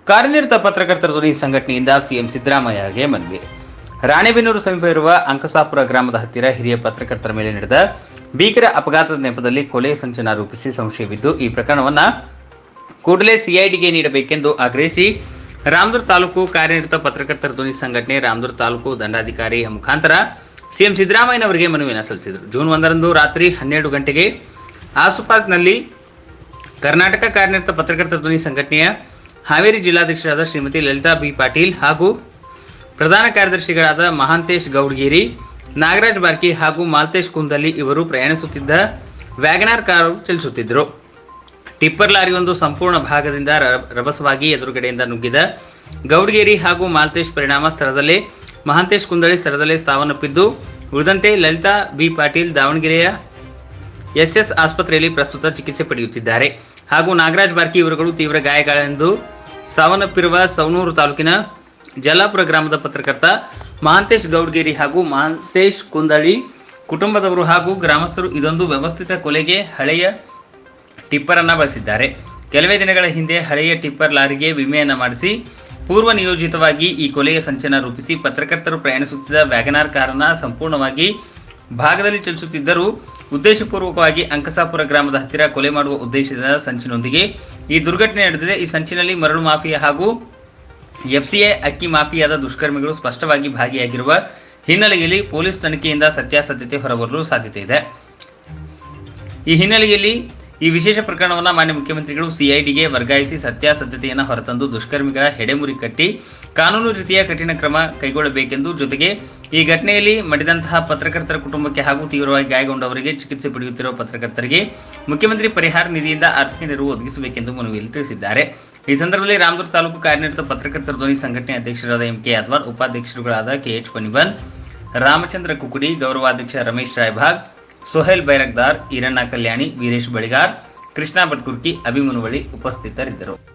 ಕಾರ್ಯನಿರತ ಪತ್ರಕರ್ತರ ಧ್ವನಿ ಸಂಘಟನೆಯಿಂದ ಸಿಎಂ ಸಿದ್ದರಾಮಯ್ಯಗೆ ಮನವಿ ರಾಣೆಬೆನ್ನೂರು ಸಮೀಪ ಇರುವ ಅಂಕಸಾಪುರ ಗ್ರಾಮದ ಹತ್ತಿರ ಹಿರಿಯ ಪತ್ರಕರ್ತರ ಮೇಲೆ ನಡೆದ ಭೀಕರ ಅಪಘಾತದ ನೆಪದಲ್ಲಿ ಕೊಲೆ ಸಂಚನ ರೂಪಿಸಿ ಸಂಶಯವಿದ್ದು ಈ ಪ್ರಕರಣವನ್ನ ಕೂಡಲೇ ಸಿಐಡಿಗೆ ನೀಡಬೇಕೆಂದು ಆಗ್ರಹಿಸಿ ರಾಮದುರ್ ತಾಲೂಕು ಕಾರ್ಯನಿರತ ಪತ್ರಕರ್ತರ ಧ್ವನಿ ಸಂಘಟನೆ ರಾಮದುರ್ ತಾಲೂಕು ದಂಡಾಧಿಕಾರಿಯ ಮುಖಾಂತರ ಸಿಎಂ ಸಿದ್ದರಾಮಯ್ಯನವರಿಗೆ ಮನವಿಯನ್ನು ಸಲ್ಲಿಸಿದರು ಜೂನ್ ಒಂದರಂದು ರಾತ್ರಿ ಹನ್ನೆರಡು ಗಂಟೆಗೆ ಆಸುಪಾಸ್ನಲ್ಲಿ ಕರ್ನಾಟಕ ಕಾರ್ಯನಿರತ ಪತ್ರಕರ್ತರ ಧ್ವನಿ ಸಂಘಟನೆಯ ಹಾವೇರಿ ಜಿಲ್ಲಾಧ್ಯಕ್ಷರಾದ ಶ್ರೀಮತಿ ಲಲಿತಾ ಬಿ ಪಾಟೀಲ್ ಹಾಗೂ ಪ್ರಧಾನ ಕಾರ್ಯದರ್ಶಿಗಳಾದ ಮಹಾಂತೇಶ್ ಗೌಡ್ಗೇರಿ ನಾಗರಾಜ್ ಬಾರ್ಕಿ ಹಾಗೂ ಮಾಲ್ತೇಶ್ ಕುಂದಲಿ ಇವರು ಪ್ರಯಾಣಿಸುತ್ತಿದ್ದ ವ್ಯಾಗನಾರ್ ಕಾರು ಚಲಿಸುತ್ತಿದ್ದರು ಟಿಪ್ಪರ್ ಲಾರಿಯೊಂದು ಸಂಪೂರ್ಣ ಭಾಗದಿಂದ ರ- ರಭಸವಾಗಿ ಎದುರುಗಡೆಯಿಂದ ನುಗ್ಗಿದ ಗೌಡ್ಗೇರಿ ಹಾಗೂ ಮಾಲ್ತೇಶ್ ಪರಿಣಾಮ ಸ್ಥಳದಲ್ಲೇ ಮಹಾಂತೇಶ್ ಕುಂದಳಿ ಸ್ಥಳದಲ್ಲೇ ಸಾವನ್ನಪ್ಪಿದ್ದು ಉಳಿದಂತೆ ಲಲಿತಾ ಬಿ ಪಾಟೀಲ್ ದಾವಣಗೆರೆಯ ಎಸ್ಎಸ್ ಆಸ್ಪತ್ರೆಯಲ್ಲಿ ಪ್ರಸ್ತುತ ಚಿಕಿತ್ಸೆ ಪಡೆಯುತ್ತಿದ್ದಾರೆ ಹಾಗೂ ನಾಗರಾಜ್ ಬಾರ್ಕಿ ಇವರುಗಳು ತೀವ್ರ ಗಾಯಗಳೆಂದು ಸಾವನ್ನಪ್ಪಿರುವ ಸವಣೂರು ತಾಲೂಕಿನ ಜಲಾಪುರ ಗ್ರಾಮದ ಪತ್ರಕರ್ತ ಮಹಾಂತೇಶ್ ಗೌಡ್ಗೇರಿ ಹಾಗೂ ಮಹಾಂತೇಶ್ ಕುಂದಳಿ ಕುಟುಂಬದವರು ಹಾಗೂ ಗ್ರಾಮಸ್ಥರು ಇದೊಂದು ವ್ಯವಸ್ಥಿತ ಕೊಲೆಗೆ ಹಳೆಯ ಟಿಪ್ಪರ್ ಅನ್ನ ಬಳಸಿದ್ದಾರೆ ಕೆಲವೇ ದಿನಗಳ ಹಿಂದೆ ಹಳೆಯ ಟಿಪ್ಪರ್ ಲಾರಿಗೆ ವಿಮೆಯನ್ನ ಮಾಡಿಸಿ ಪೂರ್ವ ನಿಯೋಜಿತವಾಗಿ ಈ ಕೊಲೆಯ ಸಂಚನ ರೂಪಿಸಿ ಪತ್ರಕರ್ತರು ಪ್ರಯಾಣಿಸುತ್ತಿದ್ದ ವ್ಯಾಗನಾರ್ ಕಾರನ್ನ ಸಂಪೂರ್ಣವಾಗಿ ಭಾಗದಲ್ಲಿ ಚಲಿಸುತ್ತಿದ್ದರೂ ಉದ್ದೇಶಪೂರ್ವಕವಾಗಿ ಅಂಕಸಾಪುರ ಗ್ರಾಮದ ಹತ್ತಿರ ಕೊಲೆ ಮಾಡುವ ಉದ್ದೇಶದ ಸಂಚಿನೊಂದಿಗೆ ಈ ದುರ್ಘಟನೆ ನಡೆದಿದೆ ಈ ಸಂಚಿನಲ್ಲಿ ಮರಳು ಮಾಫಿಯಾ ಹಾಗೂ ಎಫ್ಸಿಐ ಅಕ್ಕಿ ಮಾಫಿಯಾದ ದುಷ್ಕರ್ಮಿಗಳು ಸ್ಪಷ್ಟವಾಗಿ ಭಾಗಿಯಾಗಿರುವ ಹಿನ್ನೆಲೆಯಲ್ಲಿ ಪೊಲೀಸ್ ತನಿಖೆಯಿಂದ ಸತ್ಯಾಸತ್ಯತೆ ಹೊರಬರಲು ಸಾಧ್ಯತೆ ಇದೆ ಈ ಹಿನ್ನೆಲೆಯಲ್ಲಿ ಈ ವಿಶೇಷ ಪ್ರಕರಣವನ್ನು ಮಾನ್ಯ ಮುಖ್ಯಮಂತ್ರಿಗಳು ಸಿಐಡಿಗೆ ವರ್ಗಾಯಿಸಿ ಸತ್ಯಾಸತ್ಯತೆಯನ್ನು ಹೊರತಂದು ದುಷ್ಕರ್ಮಿಗಳ ಹೆಡೆಮುರಿ ಕಟ್ಟಿ ಕಾನೂನು ರೀತಿಯ ಕಠಿಣ ಕ್ರಮ ಕೈಗೊಳ್ಳಬೇಕೆಂದು ಜೊತೆಗೆ ಈ ಘಟನೆಯಲ್ಲಿ ಮಡಿದಂತಹ ಪತ್ರಕರ್ತರ ಕುಟುಂಬಕ್ಕೆ ಹಾಗೂ ತೀವ್ರವಾಗಿ ಗಾಯಗೊಂಡವರಿಗೆ ಚಿಕಿತ್ಸೆ ಪಡೆಯುತ್ತಿರುವ ಪತ್ರಕರ್ತರಿಗೆ ಮುಖ್ಯಮಂತ್ರಿ ಪರಿಹಾರ ನಿಧಿಯಿಂದ ಆರ್ಥಿಕ ನೆರವು ಒದಗಿಸಬೇಕೆಂದು ಮನವಿಯಲ್ಲಿ ತಿಳಿಸಿದ್ದಾರೆ ಈ ಸಂದರ್ಭದಲ್ಲಿ ರಾಮದುರ್ಗ ತಾಲೂಕು ಕಾರ್ಯನಿರತ ಪತ್ರಕರ್ತರ ಧ್ವನಿ ಸಂಘಟನೆ ಅಧ್ಯಕ್ಷರಾದ ಎಂ ಕೆ ಯಾದವಾಡ್ ಉಪಾಧ್ಯಕ್ಷರುಗಳಾದ ಕೆ ಎಚ್ ಪನಿಬನ್ ರಾಮಚಂದ್ರ ಕುಕುಡಿ ಗೌರವಾಧ್ಯಕ್ಷ ರಮೇಶ್ ರಾಯಭಾಗ್ ಸೊಹೇಲ್ ಬೈರಕ್ದಾರ್ ಈರಣ್ಣ ಕಲ್ಯಾಣಿ ವೀರೇಶ್ ಬಳಿಗಾರ್ ಕೃಷ್ಣ ಭಟ್ಕುರ್ಕಿ ಅಭಿಮನುವಳಿ ಉಪಸ್ಥಿತರಿದ್ದರು